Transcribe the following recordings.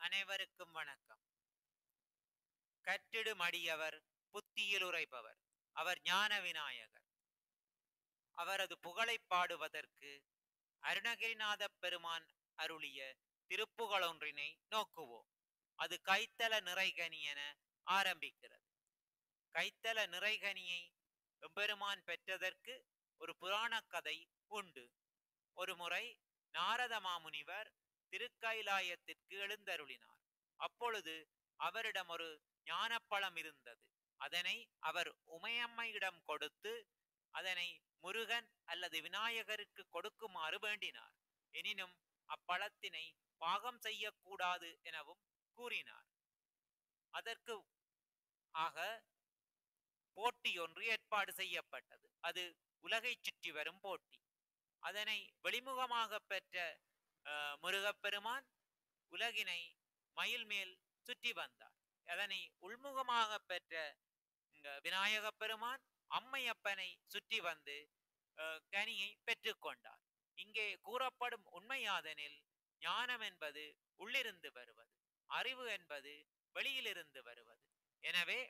அனைவருக்கும் வணக்கம் கற்றிடும் அடியவர் புத்தியில் உரைப்பவர் அவர் ஞான விநாயகர் அவரது புகழைப் பாடுவதற்கு அருணகிரிநாத பெருமான் அருளிய திருப்புகழொன்றினை நோக்குவோம் அது கைத்தல நிறைகனி என ஆரம்பிக்கிறது கைத்தல நிறைகனியை எம்பெருமான் பெற்றதற்கு ஒரு புராணக் கதை உண்டு ஒரு முறை நாரத மாமுனிவர் திருக்கைலாயத்திற்கு எழுந்தருளினார் அப்பொழுது அவரிடம் ஒரு ஞானப்பழம் இருந்தது அதனை அவர் உமையம்மையிடம் கொடுத்து அதனை முருகன் அல்லது விநாயகருக்கு கொடுக்குமாறு வேண்டினார் எனினும் அப்பழத்தினை பாகம் செய்யக்கூடாது எனவும் கூறினார் அதற்கு ஆக போட்டி ஒன்று ஏற்பாடு செய்யப்பட்டது அது உலகை சுற்றி வரும் போட்டி அதனை வெளிமுகமாக பெற்ற அஹ், முருகப்பெருமான் உலகினை மயில் மேல் சுற்றி வந்தார் அதனை உள்முகமாக பெற்ற இந்த விநாயகப் பெருமான் அம்மையப்பனை சுற்றி வந்து அஹ், கனியை பெற்றுக்கொண்டார் இங்கே கூறப்படும் உண்மையாதனில் ஞானம் என்பது உள்ளிருந்து வருவது அறிவு என்பது வெளியிலிருந்து வருவது எனவே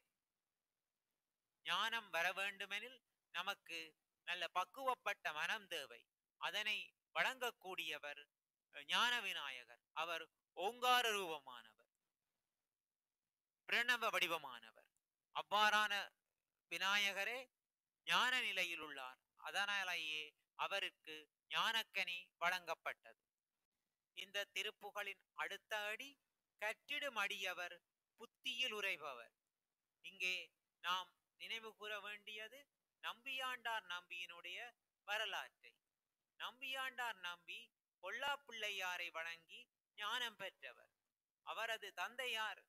ஞானம் வர வேண்டுமெனில் நமக்கு நல்ல பக்குவப்பட்ட மனம் தேவை அதனை வழங்கக்கூடியவர் அஹ், ஞான விநாயகர் அவர் ஓங்கார ரூபமானவர் பிரணவ வடிவமானவர் அவ்வாறான விநாயகரே ஞான நிலையில் உள்ளார் அதனாலேயே அவருக்கு ஞானக்கனி வழங்கப்பட்டது இந்த திருப்புகளின் அடுத்த அடி கற்றிடும் அடியவர் புத்தியில் உரைபவர் இங்கே நாம் நினைவு கூற வேண்டியது நம்பியாண்டார் நம்பியினுடைய வரலாற்றை நம்பியாண்டார் நம்பி பொல்லாப்பிள்ளையாரை வணங்கி ஞானம் பெற்றவர் அவரது தந்தையார்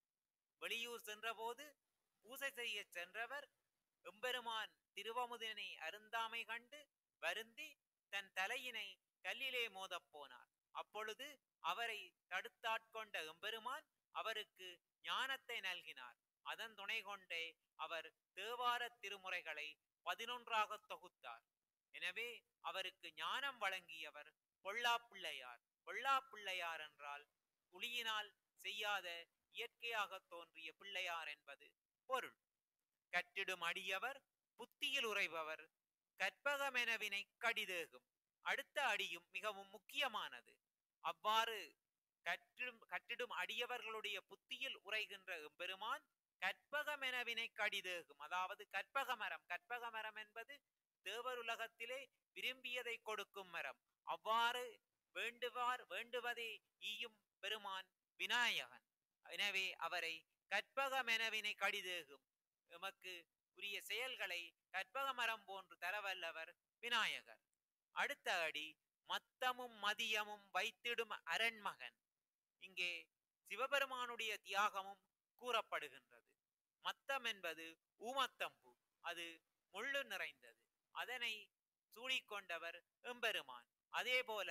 வெளியூர் சென்றபோது பூசை செய்ய சென்றவர் எம்பெருமான் திருவமுதனை அருந்தாமை கண்டு வருந்தி தன் தலையினை கல்லிலே மோதப் போனார் அப்பொழுது அவரை தடுத்தாட்கொண்ட எம்பெருமான் அவருக்கு ஞானத்தை நல்கினார் அதன் துணை கொண்டே அவர் தேவார திருமுறைகளை பதினொன்றாக தொகுத்தார் எனவே அவருக்கு ஞானம் வழங்கியவர் பொல்லாப்பிள்ளையார் பொல்லாப்பிள்ளையார் என்றால் புலியினால் செய்யாத இயற்கையாக தோன்றிய பிள்ளையார் என்பது பொருள் கற்றிடும் அடியவர் புத்தியில் உரைபவர் கற்பகமெனவினை கடிதேகும் அடுத்த அடியும் மிகவும் முக்கியமானது அவ்வாறு கற்றிடும் கற்றிடும் அடியவர்களுடைய புத்தியில் உரைகின்ற எம்பெருமான் கற்பகமெனவினை கடிதேகும் அதாவது கற்பக மரம் கற்பக மரம் என்பது தேவருலகத்திலே விரும்பியதை கொடுக்கும் மரம் அவ்வாறு வேண்டுவார் வேண்டுவதே ஈயும் பெருமான் விநாயகன் எனவே அவரை கற்பகமெனவினை கடிதேகும் எமக்கு உரிய செயல்களை கற்பக மரம் போன்று தரவல்லவர் விநாயகர் அடுத்த அடி மத்தமும் மதியமும் வைத்திடும் அரண்மகன் இங்கே சிவபெருமானுடைய தியாகமும் கூறப்படுகின்றது மத்தம் என்பது ஊமத்தம்பு அது முள்ளு நிறைந்தது அதனை சூடிக்கொண்டவர் எம்பெருமான் அதே போல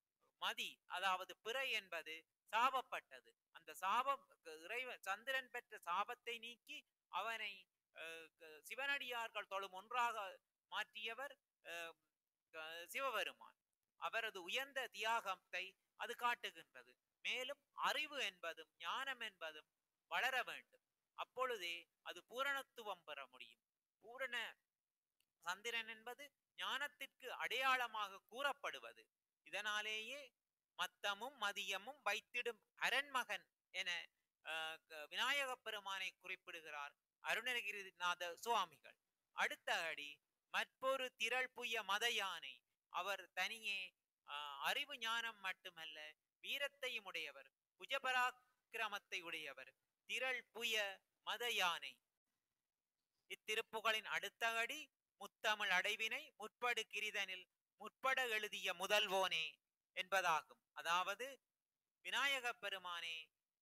மதி அதாவது பிறை என்பது சாபப்பட்டது அந்த சாபம் இறைவன் சந்திரன் பெற்ற சாபத்தை நீக்கி அவனை அஹ், க- சிவனடியார்கள் தொழும் ஒன்றாக மாற்றியவர் அஹ், க- சிவபெருமான் அவரது உயர்ந்த தியாகத்தை அது காட்டுகின்றது மேலும் அறிவு என்பதும் ஞானம் என்பதும் வளர வேண்டும் அப்பொழுதே அது பூரணத்துவம் பெற முடியும் பூரண சந்திரன் என்பது ஞானத்திற்கு அடையாளமாக கூறப்படுவது இதனாலேயே மத்தமும் மதியமும் வைத்திடும் அரண்மகன் என அஹ், க- விநாயகப் பெருமானை குறிப்பிடுகிறார் அருணகிரிநாத சுவாமிகள் அடுத்த அடி மற்றொரு திரள் புய மத யானை அவர் தனியே ஆஹ், அறிவு ஞானம் மட்டுமல்ல வீரத்தையும் உடையவர் புஜபராக்கிரமத்தை உடையவர் திரள் புய மத யானை இத்திருப்புகளின் அடுத்த அடி முத்தமிழ் அடைவினை முற்படு கிரிதனில் முற்பட எழுதிய முதல்வோனே என்பதாகும் அதாவது விநாயகப் பெருமானே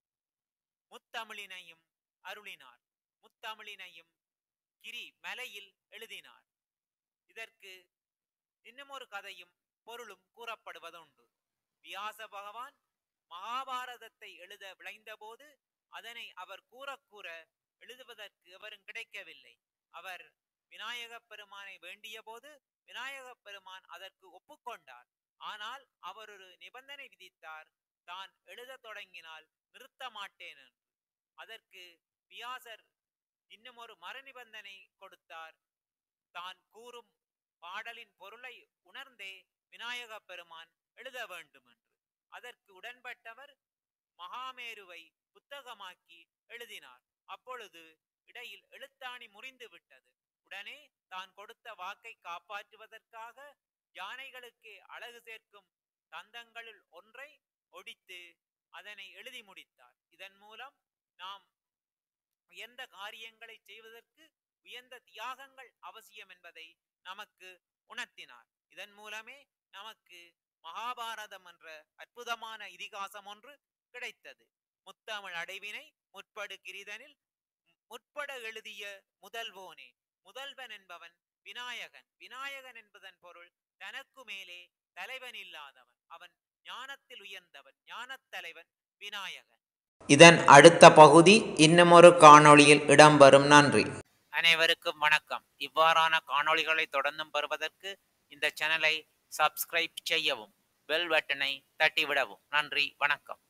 முத்தமிழினையும் அருளினார் முத்தமிழினையும் கிரி மலையில் எழுதினார் இதற்கு இன்னும் ஒரு கதையும் பொருளும் கூறப்படுவதுண்டு வியாச பகவான் மகாபாரதத்தை எழுத விளைந்தபோது அதனை அவர் கூற கூற எழுதுவதற்கு எவரும் கிடைக்கவில்லை அவர் விநாயகப் பெருமானை வேண்டிய போது விநாயகப் பெருமான் அதற்கு ஒப்புக்கொண்டார் ஆனால் அவர் ஒரு நிபந்தனை விதித்தார் தான் எழுதத் தொடங்கினால் நிறுத்த மாட்டேன் என்று அதற்கு வியாசர் இன்னும் ஒரு மறுநிபந்தனை கொடுத்தார் தான் கூறும் பாடலின் பொருளை உணர்ந்தே விநாயக பெருமான் எழுத வேண்டும் என்று அதற்கு உடன்பட்டவர் மகாமேருவை புத்தகமாக்கி எழுதினார் அப்பொழுது இடையில் எழுத்தாணி முறிந்து விட்டது உடனே தான் கொடுத்த வாக்கை காப்பாற்றுவதற்காக யானைகளுக்கு அழகு சேர்க்கும் தந்தங்களுள் ஒன்றை ஒடித்து அதனை எழுதி முடித்தார் இதன் மூலம் நாம் உயர்ந்த காரியங்களை செய்வதற்கு உயர்ந்த தியாகங்கள் அவசியம் என்பதை நமக்கு உணர்த்தினார் இதன் மூலமே நமக்கு மகாபாரதம் என்ற அற்புதமான இதிகாசம் ஒன்று கிடைத்தது முத்தமிழ் அடைவினை முற்படு கிரிதனில் முற்பட எழுதிய முதல்வோனே முதல்வன் என்பவன் விநாயகன் விநாயகன் என்பதன் பொருள் தனக்கு மேலே தலைவன் இல்லாதவன் அவன் ஞானத்தில் உயர்ந்தவன் ஞானத் தலைவன் விநாயகன் இதன் அடுத்த பகுதி இன்னுமொரு காணொளியில் இடம்பெறும் நன்றி அனைவருக்கும் வணக்கம் இவ்வாறான காணொளிகளை தொடர்ந்தும் பெறுவதற்கு இந்த சேனலை சப்ஸ்கிரைப் செய்யவும் பெல் பட்டனை தட்டிவிடவும் நன்றி வணக்கம்